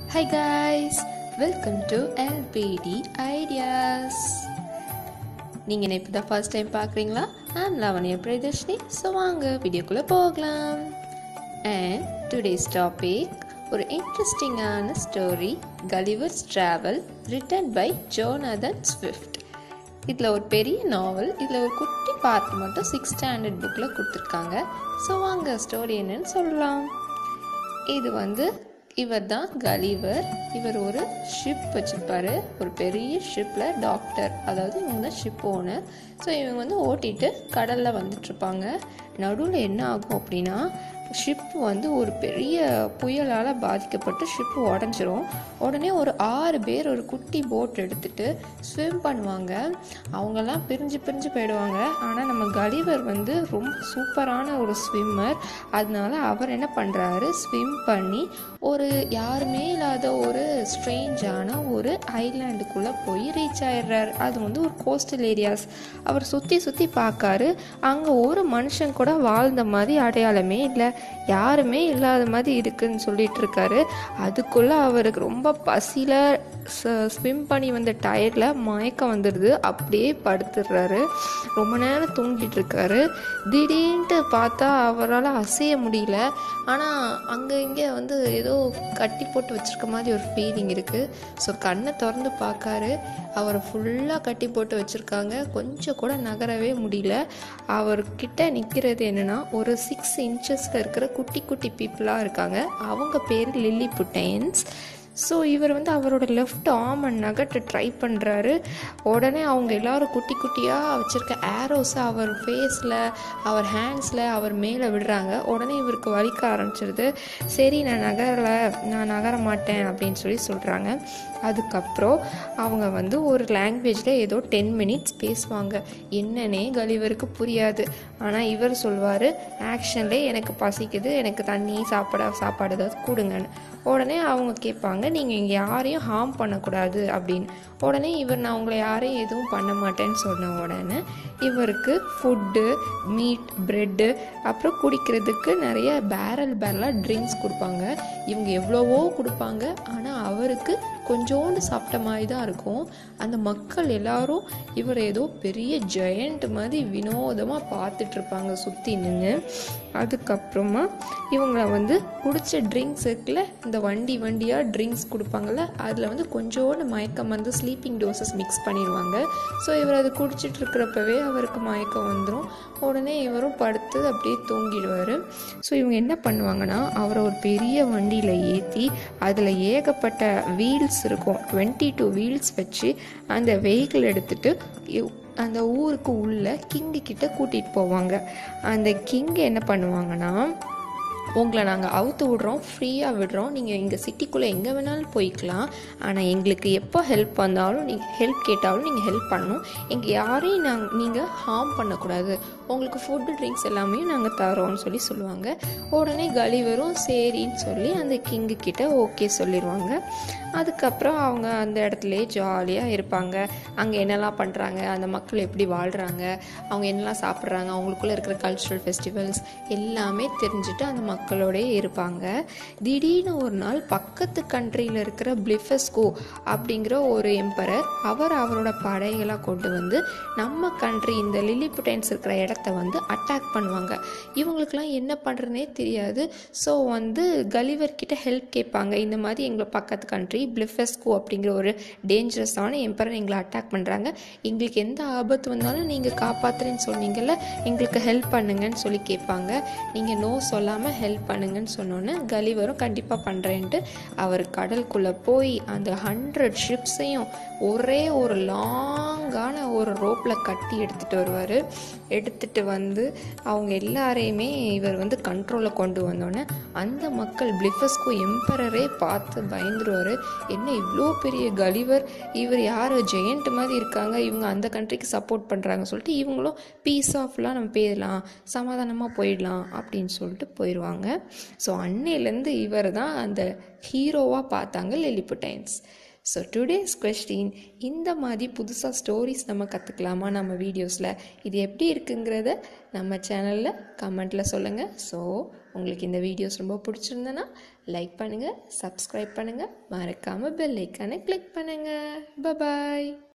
Hi guys, welcome to LPD Ideas. நீங்கள் என்ன இப்போ தான் ஃபர்ஸ்ட் டைம் பார்க்குறீங்களா ஐம் லவனியா பிரியதர்ஷினி ஸோ வாங்க வீடியோக்குள்ளே போகலாம் அண்ட் டுடேஸ் டாபிக் ஒரு இன்ட்ரெஸ்டிங்கான story Gulliver's travel written by Jonathan Swift இதில் ஒரு பெரிய நாவல் இதில் ஒரு குட்டி பார்ட் மட்டும் சிக்ஸ் ஸ்டாண்டர்ட் புக்கில் கொடுத்துருக்காங்க ஸோ வாங்க ஸ்டோரி என்னன்னு சொல்லலாம் இது வந்து இவர் தான் கலிவர் இவர் ஒரு ஷிப் வச்சுருப்பாரு ஒரு பெரிய ஷிப்பில் டாக்டர் அதாவது இவங்க தான் ஷிப் ஓனர் ஸோ இவங்க வந்து ஓட்டிட்டு கடலில் வந்துட்டுருப்பாங்க நடுவில் என்ன ஆகும் அப்படின்னா ஷிப் வந்து ஒரு பெரிய புயலால் பாதிக்கப்பட்டு ஷிப்பு உடஞ்சிரும் உடனே ஒரு ஆறு பேர் ஒரு குட்டி போட் எடுத்துட்டு ஸ்விம் பண்ணுவாங்க அவங்கெல்லாம் பிரிஞ்சு பிரிஞ்சு போயிடுவாங்க ஆனால் நம்ம கலிவர் வந்து ரொம்ப சூப்பரான ஒரு ஸ்விம்மர் அதனால அவர் என்ன பண்ணுறாரு ஸ்விம் பண்ணி ஒரு யாருமே இல்லாத ஒரு ஸ்ட்ரேஞ்சான ஒரு ஐலாண்டுக்குள்ளே போய் ரீச் ஆயிடுறாரு அது வந்து ஒரு கோஸ்டல் ஏரியாஸ் அவர் சுற்றி சுற்றி பார்க்காரு அங்கே ஒரு மனுஷன் கூட வாழ்ந்த மாதிரி அடையாளமே இல்லை யாருமே இல்லாத மாதிரி இருக்குன்னு சொல்லிட்டு இருக்காரு அதுக்குள்ளே அவருக்கு ரொம்ப பசியில் ஸ்விம் பண்ணி வந்த டயர்டில் மயக்கம் வந்துடுது அப்படியே படுத்துடுறாரு ரொம்ப நேரம் தூங்கிட்டு இருக்காரு திடீர்னு பார்த்தா அவரால் அசைய முடியல ஆனால் அங்கே இங்கே வந்து ஏதோ கட்டி போட்டு வச்சிருக்க மாதிரி ஒரு ஃபீலிங் இருக்குது ஸோ கண்ணை திறந்து பார்க்காரு அவரை ஃபுல்லாக கட்டி போட்டு வச்சுருக்காங்க கொஞ்சம் கூட நகரவே முடியல அவர்கிட்ட நிற்கிறது என்னென்னா ஒரு சிக்ஸ் இன்ச்சஸில் இருக்கிற குட்டி குட்டி பீப்புளாக இருக்காங்க அவங்க பேர் லில்லி புட்டைன்ஸ் ஸோ இவர் வந்து அவரோட லெஃப்ட் ஆர்ம் அண்ட் நகட்டை ட்ரை பண்ணுறாரு உடனே அவங்க எல்லாரும் குட்டி குட்டியாக வச்சுருக்க ஏரோஸை அவர் ஃபேஸில் அவர் ஹேண்ட்ஸில் அவர் மேலே விடுறாங்க உடனே இவருக்கு வலிக்க ஆரம்பிச்சிருது சரி நான் நகரலை நான் நகர மாட்டேன் அப்படின்னு சொல்லி சொல்கிறாங்க அதுக்கப்புறம் அவங்க வந்து ஒரு லாங்குவேஜில் ஏதோ டென் மினிட்ஸ் பேசுவாங்க என்னன்னே கலிவருக்கு புரியாது ஆனால் இவர் சொல்வார் ஆக்ஷன்லேயே எனக்கு பசிக்குது எனக்கு தண்ணி சாப்பிட சாப்பாடு ஏதாவது கொடுங்கன்னு உடனே அவங்க கேட்பாங்க நீங்கள் இங்கே யாரையும் ஹார்ம் பண்ணக்கூடாது அப்படின்னு உடனே இவர் நான் உங்களை யாரையும் எதுவும் பண்ண மாட்டேன்னு சொன்ன உடனே இவருக்கு ஃபுட்டு மீட் ப்ரெட்டு அப்புறம் குடிக்கிறதுக்கு நிறைய பேரல் பேரலாக ட்ரிங்க்ஸ் கொடுப்பாங்க இவங்க எவ்வளவோ கொடுப்பாங்க ஆனால் அவருக்கு கொஞ்சோண்டு சாப்பிட்ட மாதிரி தான் இருக்கும் அந்த மக்கள் எல்லாரும் இவர் ஏதோ பெரிய ஜெயண்ட் மாதிரி வினோதமாக பார்த்துட்டு இருப்பாங்க சுற்றி நின்று அதுக்கப்புறமா இவங்களை வந்து குடித்த ட்ரிங்க்ஸ் இருக்குல்ல இந்த வண்டி வண்டியாக ட்ரிங்க்ஸ் கொடுப்பாங்கல்ல அதில் வந்து கொஞ்சோண்டு மயக்கம் வந்து ஸ்லீப்பிங் டோசஸ் மிக்ஸ் பண்ணிடுவாங்க ஸோ இவர் அது குடிச்சிட்டு இருக்கிறப்பவே அவருக்கு மயக்கம் வந்துடும் உடனே இவரும் படுத்து அப்படியே தூங்கிடுவார் ஸோ இவங்க என்ன பண்ணுவாங்கன்னா அவரை ஒரு பெரிய வண்டியில் ஏற்றி அதில் ஏகப்பட்ட வீல்ஸ் இருக்கும் டுவெண்ட்டி டூ வீல்ஸ் வச்சு அந்த வெஹிக்கிள் எடுத்துகிட்டு அந்த ஊருக்கு உள்ள கிங்கு கிட்ட கூட்டிகிட்டு போவாங்க அந்த கிங் என்ன பண்ணுவாங்கன்னா உங்களை நாங்கள் அவுத்து விடுறோம் ஃப்ரீயாக விடுறோம் நீங்கள் இங்கே சிட்டிக்குள்ளே எங்கே வேணாலும் போய்க்கலாம் ஆனால் எங்களுக்கு எப்போ ஹெல்ப் வந்தாலும் நீங்கள் ஹெல்ப் கேட்டாலும் நீங்கள் ஹெல்ப் பண்ணணும் எங்கள் யாரையும் நாங்கள் நீங்கள் ஹார்ம் பண்ணக்கூடாது உங்களுக்கு ஃபுட்டு ட்ரிங்க்ஸ் எல்லாமே நாங்கள் தரோம்னு சொல்லி சொல்லுவாங்க உடனே கலிவரும் சரின்னு சொல்லி அந்த கிங்கு கிட்ட ஓகே சொல்லிடுவாங்க அதுக்கப்புறம் அவங்க அந்த இடத்துலையே ஜாலியாக இருப்பாங்க அங்கே என்னெல்லாம் பண்ணுறாங்க அந்த மக்கள் எப்படி வாழ்கிறாங்க அவங்க என்னெல்லாம் சாப்பிட்றாங்க அவங்களுக்குள்ளே இருக்கிற கல்ச்சுரல் ஃபெஸ்டிவல்ஸ் எல்லாமே தெரிஞ்சுட்டு அந்த மக்களோடய இருப்பாங்க திடீர்னு ஒரு நாள் பக்கத்து கண்ட்ரியில் இருக்கிற பிளிஃபஸ்கோ அப்படிங்கிற ஒரு எம்பரர் அவர் அவரோட படைகளாக கொண்டு வந்து நம்ம கண்ட்ரி இந்த லில்லிபுட்டைன்ஸ் இருக்கிற இடத்த வந்து அட்டாக் பண்ணுவாங்க இவங்களுக்கெல்லாம் என்ன பண்ணுறதுனே தெரியாது ஸோ வந்து கலிவர் கிட்ட ஹெல்ப் கேட்பாங்க இந்த மாதிரி எங்களை பக்கத்து கண்ட்ரி பிளிஃபஸ்கோ அப்படிங்கிற ஒரு டேஞ்சரஸான எம்பரர் எங்களை அட்டாக் பண்ணுறாங்க எங்களுக்கு எந்த ஆபத்து வந்தாலும் நீங்கள் காப்பாற்றுறேன்னு சொன்னீங்கல்ல எங்களுக்கு ஹெல்ப் பண்ணுங்கன்னு சொல்லி கேட்பாங்க நீங்கள் நோ சொல்லாமல் ஹெல்ப் பண்ணுங்கன்னு சொன்னோன்னே கலிவரும் கண்டிப்பாக பண்ணுறேன்ட்டு அவர் கடலுக்குள்ளே போய் அந்த ஹண்ட்ரட் ஷிப்ஸையும் ஒரே ஒரு லாங்கான ஒரு ரோப்பில் கட்டி எடுத்துகிட்டு வருவார் எடுத்துகிட்டு வந்து அவங்க எல்லாரையுமே இவர் வந்து கண்ட்ரோலில் கொண்டு வந்தோடனே அந்த மக்கள் பிளிஃபஸ்கோ எம்பரரே பார்த்து பயந்துருவார் என்ன இவ்வளோ பெரிய கலிவர் இவர் யார் ஜெயண்ட் மாதிரி இருக்காங்க இவங்க அந்த கண்ட்ரிக்கு சப்போர்ட் பண்ணுறாங்க சொல்லிட்டு இவங்களும் பீஸ் ஆஃப்லாம் நம்ம போயிடலாம் சமாதானமாக போயிடலாம் அப்படின்னு சொல்லிட்டு போயிடுவாங்க ஸோ அன்னையிலேருந்து இவர் தான் அந்த ஹீரோவாக பார்த்தாங்க லிலிபுட்டைன்ஸ் ஸோ டுடேஸ் கொஸ்டின் இந்த மாதிரி புதுசாக ஸ்டோரிஸ் நம்ம கற்றுக்கலாமா நம்ம வீடியோஸில் இது எப்படி இருக்குங்கிறத நம்ம சேனலில் கமெண்ட்டில் சொல்லுங்கள் ஸோ உங்களுக்கு இந்த வீடியோஸ் ரொம்ப பிடிச்சிருந்தனா லைக் பண்ணுங்கள் சப்ஸ்கிரைப் பண்ணுங்கள் மறக்காமல் பெல் ஐக்கானை கிளிக் பண்ணுங்கள் பபாய்